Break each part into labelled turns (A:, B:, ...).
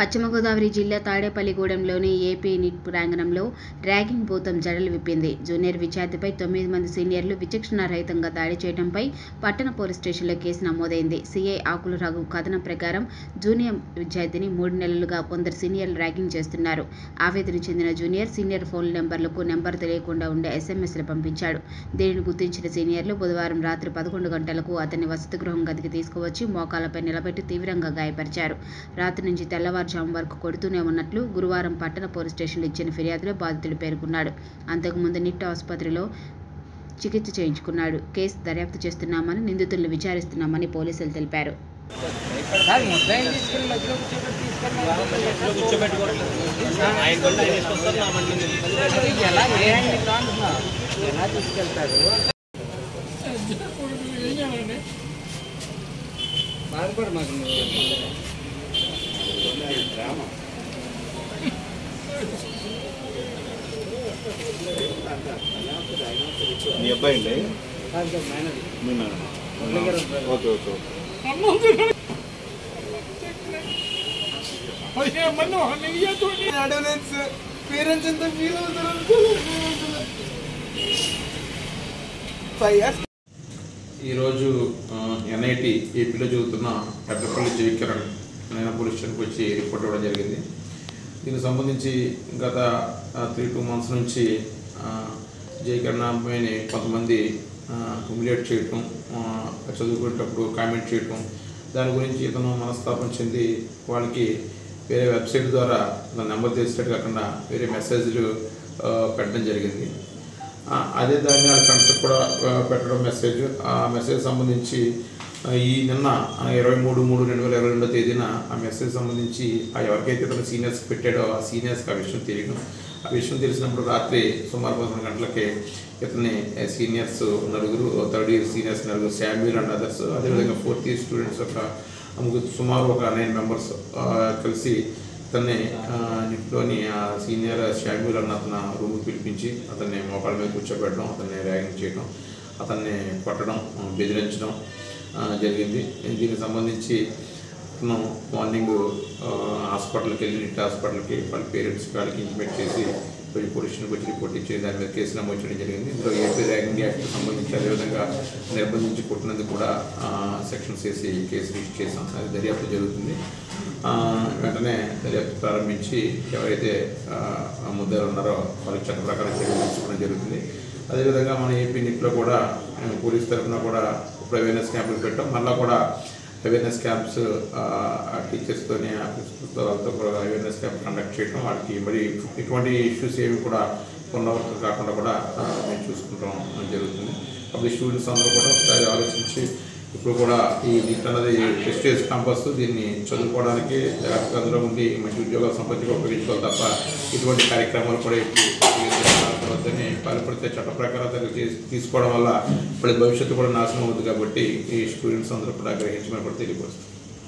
A: పశ్చిమ గోదావరి జిల్లా తాడేపల్లిగూడెంలోని ఏపీ నిట్ ప్రాంగణంలో ర్యాగింగ్ భూతం జడలు విప్పింది జూనియర్ విద్యార్థిపై తొమ్మిది మంది సీనియర్లు విచక్షణారహితంగా దాడి చేయడంపై పట్టణ పోలీస్ స్టేషన్లో కేసు నమోదైంది సీఐ ఆకుల రఘు కథనం ప్రకారం జూనియర్ విద్యార్థిని మూడు నెలలుగా కొందరు సీనియర్లు ర్యాగింగ్ చేస్తున్నారు ఆవేదన చెందిన జూనియర్ సీనియర్ ఫోన్ నెంబర్లకు నెంబర్ తెలియకుండా ఉండే ఎస్ఎంఎస్లు పంపించాడు దీనిని గుర్తించిన సీనియర్లు బుధవారం రాత్రి పదకొండు గంటలకు అతన్ని వసతి గృహం గదికి తీసుకువచ్చి మోకాలపై నిలబెట్టి తీవ్రంగా గాయపరిచారు రాత్రి నుంచి తెల్లవారుజాము వరకు కొడుతూనే ఉన్నట్లు గురువారం పట్టణ పోలీస్ స్టేషన్లో ఇచ్చిన ఫిర్యాదులో బాధితుడు పేర్కొన్నాడు అంతకుముందు నిట్ ఆసుపత్రిలో చికిత్స చేయించుకున్నాడు కేసు దర్యాప్తు చేస్తున్నామని నిందితులను విచారిస్తున్నామని పోలీసులు తెలిపారు
B: సార్ ముద్దాయిని తీసుకెళ్ళి మధ్యలో కూర్చోబెట్టుకోవట్లేదు అది ఎలా ఏ యాంగిల్లో అంటున్నా ఎలా తీసుకెళ్తారు బాధపడు మాకు నువ్వు.
C: మీ అబ్బాయి అండి
B: కాదు సార్, మేనది.
C: మీ మేడం
B: మురళీగారు ఉంటారు.
C: ఓకే ఓకే ఓకే
D: పేరెంట్స్ ఎంత ఫీల్ అవుతారు ఫైవ్ ఇయర్స్
E: ఈరోజు ఎన్ఐటి ఏపీలో చదువుతున్న పెద్దపల్లి జయకిరణ్ ఆయన పోలీస్ స్టేషన్కి వచ్చి రిపోర్ట్ ఇవ్వడం జరిగింది దీనికి సంబంధించి గత త్రీ టూ మంత్స్ నుంచి ఆ, జయకిరణ్ అమ్మాయిని కొంతమంది హ్యూమిలేట్ చేయటం ఆ, చదువుకునేటప్పుడు కామెంట్ చేయటం దాని గురించి ఇతను మనస్తాపం చెంది వాళ్ళకి వేరే వెబ్సైట్ ద్వారా తన నెంబర్ తెలిసినట్టు కాకుండా వేరే మెసేజ్లు ఆ, పెట్టడం జరిగింది ఆ, అదే దాన్ని వాళ్ళ ఫ్రెండ్స్కి కూడా ఆ, పెట్టడం మెసేజ్ ఆ మెసేజ్ సంబంధించి ఆ, ఈ నిన్న ఆ, ఇరవై మూడు మూడు రెండు వేల ఇరవై రెండో తేదీన ఆ మెసేజ్ సంబంధించి ఆ ఎవరికైతే ఇతను సీనియర్స్కి పెట్టాడో ఆ సీనియర్స్కి ఆ విషయం తెలియడం ఆ విషయం తెలిసినప్పుడు రాత్రి సుమారు పదకొండు గంటలకి ఇతని సీనియర్స్ నలుగురు థర్డ్ ఇయర్ సీనియర్స్ నలుగురు శామ్యూల్ అండ్ అదర్స్ అదేవిధంగా ఫోర్త్ ఇయర్ స్టూడెంట్స్ ఒక ముగ్గురు సుమారు ఒక నైన్ మెంబర్స్ కలిసి అతన్ని ఆ, ఇంట్లోని ఆ సీనియర్ షామ్యూల్ అన్న అతను రూమ్కి పిలిపించి అతన్ని మోకాళ్ళ మీద కూర్చోబెట్టడం అతన్ని ర్యాగింగ్ చేయడం అతన్ని కొట్టడం ఆ, బెదిరించడం ఆ, జరిగింది దీనికి సంబంధించి అతను మార్నింగ్ ఆ, హాస్పిటల్కి వెళ్ళి నిట్ హాస్పిటల్కి వాళ్ళ పేరెంట్స్ వాళ్ళకి ఇంటిమేట్ చేసి పోయి పోలీసులకు వచ్చి రిపోర్ట్ ఇచ్చి దాని మీద కేసు నమోదు చేయడం జరిగింది ఇందులో ఏపీ ర్యాగింగ్ యాక్ట్ సంబంధించి అదేవిధంగా నిర్బంధించి కొట్టినందుకు కూడా సెక్షన్స్ వేసి కేసు రిజిస్టర్ చేసాం అది దర్యాప్తు జరుగుతుంది ఆ, వెంటనే దర్యాప్తు ప్రారంభించి ఎవరైతే ఆ, ఆ ముద్దారు ఉన్నారో వాళ్ళకి చట్ట ప్రకారం చర్యలు తీసుకోవడం జరుగుతుంది అదేవిధంగా మన ఏపీ నిట్లో కూడా ఆ, పోలీస్ తరఫున కూడా ఇప్పుడు అవేర్నెస్ క్యాంపులు పెట్టాం మళ్ళీ కూడా అవేర్నెస్ క్యాంప్స్ టీచర్స్తోని ప్రిన్సిపల్తో వాళ్ళతో కూడా అవేర్నెస్ క్యాంప్ కండక్ట్ చేయడం వాళ్ళకి మరి ఇటువంటి ఇష్యూస్ ఏవి కూడా పునరావృతం కాకుండా కూడా ఆ, మేము చూసుకుంటాం జరుగుతుంది అప్పుడు స్టూడెంట్స్ అందరూ కూడా ఒకసారి ఆలోచించి ఇప్పుడు కూడా ఈ నీట్ అన్నది ప్రెస్టేజ్ క్యాంపస్ దీన్ని చదువుకోవడానికి జాగ్రత్తగా అందులో ఉండి మంచి ఉద్యోగాలు సంపత్తిగా ఉపయోగించుకోవాలి తప్ప ఇటువంటి కార్యక్రమాలు కూడా ఇప్పుడు పాల్పడవద్దని పాల్పడితే చట్ట ప్రకారం దగ్గర చేసి తీసుకోవడం వల్ల ఇప్పుడు భవిష్యత్తు కూడా నాశనం అవుతుంది కాబట్టి ఈ స్టూడెంట్స్ అందరూ కూడా గ్రహించమని కూడా తెలియపరుస్తుంది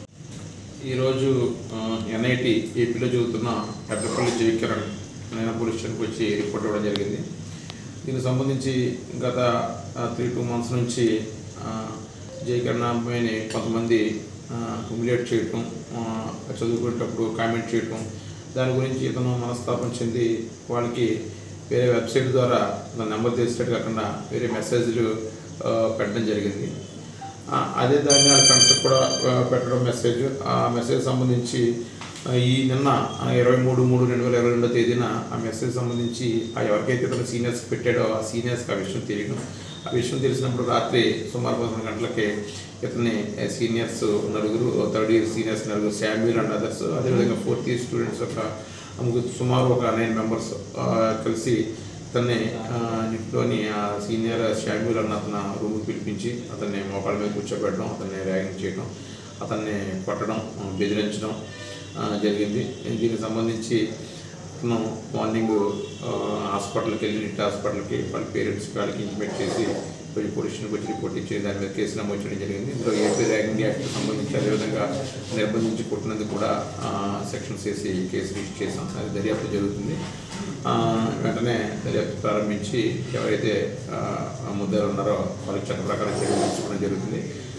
E: ఈరోజు ఎన్ఐటి ఏపీలో చదువుతున్న పెద్దపల్లి జయకిరణ్ ఆయన పోలీస్ స్టేషన్కి వచ్చి రిపోర్ట్ ఇవ్వడం జరిగింది దీనికి సంబంధించి గత త్రీ టూ మంత్స్ నుంచి ఆ, జయకిరణ్ అమ్మాయిని కొంతమంది హ్యూమిలేట్ చేయటం ఆ, చదువుకునేటప్పుడు కామెంట్ చేయటం దాని గురించి ఇతను మనస్తాపం చెంది వాళ్ళకి వేరే వెబ్సైట్ ద్వారా తన నెంబర్ తెలిసినట్టు కాకుండా వేరే మెసేజ్లు ఆ, పెట్టడం జరిగింది ఆ, అదే దాన్ని వాళ్ళ ఫ్రెండ్స్కి కూడా ఆ, పెట్టడం మెసేజ్ ఆ మెసేజ్ సంబంధించి ఆ, ఈ నిన్న ఆ, ఇరవై మూడు మూడు రెండు వేల ఇరవై రెండో తేదీన ఆ మెసేజ్ సంబంధించి ఆ ఎవరికైతే ఇతను సీనియర్స్కి పెట్టాడో ఆ సీనియర్స్కి ఆ విషయం తెలియడం ఆ విషయం తెలిసినప్పుడు రాత్రి సుమారు పదకొండు గంటలకి ఇతని సీనియర్స్ నలుగురు థర్డ్ ఇయర్ సీనియర్స్ నలుగురు శామ్యూల్ అండ్ అదర్స్ అదేవిధంగా ఫోర్త్ ఇయర్ స్టూడెంట్స్ ఒక ముగ్గురు సుమారు ఒక నైన్ మెంబర్స్ కలిసి అతన్ని ఆ, ఇంట్లోని ఆ సీనియర్ షామ్యూల్ అన్న అతను రూమ్కి పిలిపించి అతన్ని మోకాళ్ళ మీద కూర్చోబెట్టడం అతన్ని ర్యాగింగ్ చేయడం అతన్ని కొట్టడం ఆ, బెదిరించడం ఆ, జరిగింది దీనికి సంబంధించి అతను మార్నింగ్ ఆ, హాస్పిటల్కి వెళ్ళి నిట్ హాస్పిటల్కి వాళ్ళ పేరెంట్స్ వాళ్ళకి ఇంటిమేట్ చేసి పోయి పోలీసులకు వచ్చి రిపోర్ట్ ఇచ్చి దాని మీద కేసు నమోదు చేయడం జరిగింది ఇందులో ఏపీ ర్యాగింగ్ యాక్ట్ సంబంధించి అదేవిధంగా నిర్బంధించి కొట్టినందుకు కూడా సెక్షన్స్ వేసి కేసు రిజిస్టర్ చేసాం అది దర్యాప్తు జరుగుతుంది ఆ, వెంటనే దర్యాప్తు ప్రారంభించి ఎవరైతే ఆ, ఆ ముద్దారు ఉన్నారో వాళ్ళకి చట్ట ప్రకారం చర్యలు తీసుకోవడం జరుగుతుంది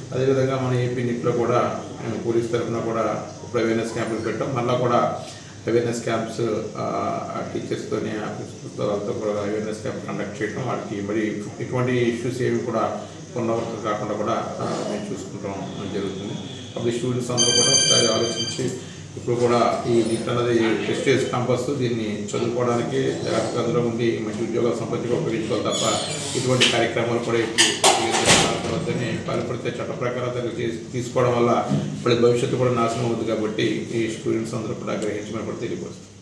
E: అదేవిధంగా మన ఏపీ నిట్లో కూడా మేము పోలీస్ తరఫున కూడా ఇప్పుడు అవేర్నెస్ క్యాంపులు పెట్టాం మళ్ళీ కూడా అవేర్నెస్ క్యాంప్స్ టీచర్స్తోని ఆఫీసర్స్తో వాళ్ళతో కూడా అవేర్నెస్ క్యాంప్ కండక్ట్ చేయడం వాటికి మరి ఇటువంటి ఇష్యూస్ ఏవి కూడా పునరావృతం కాకుండా కూడా ఆ, మేము చూసుకుంటాం జరుగుతుంది అప్పుడు స్టూడెంట్స్ అందరూ కూడా ఒకసారి ఆలోచించి ఇప్పుడు కూడా ఈ నీట్ అన్నది ప్రెస్టేజ్ క్యాంపస్ దీన్ని చదువుకోవడానికి జాగ్రత్తగా అందులో ఉండి మంచి ఉద్యోగాలు సంపాదించి ఉపయోగించుకోవాలి తప్ప ఇటువంటి కార్యక్రమాలు కూడా ఇప్పుడు పాల్పడవద్దని పాల్పడితే చట్ట ప్రకారం దగ్గర చేసి తీసుకోవడం వల్ల ఇప్పుడు భవిష్యత్తు కూడా నాశనం అవుతుంది కాబట్టి ఈ స్టూడెంట్స్ అందరూ కూడా గ్రహించమని కూడా తెలియపరుస్తుంది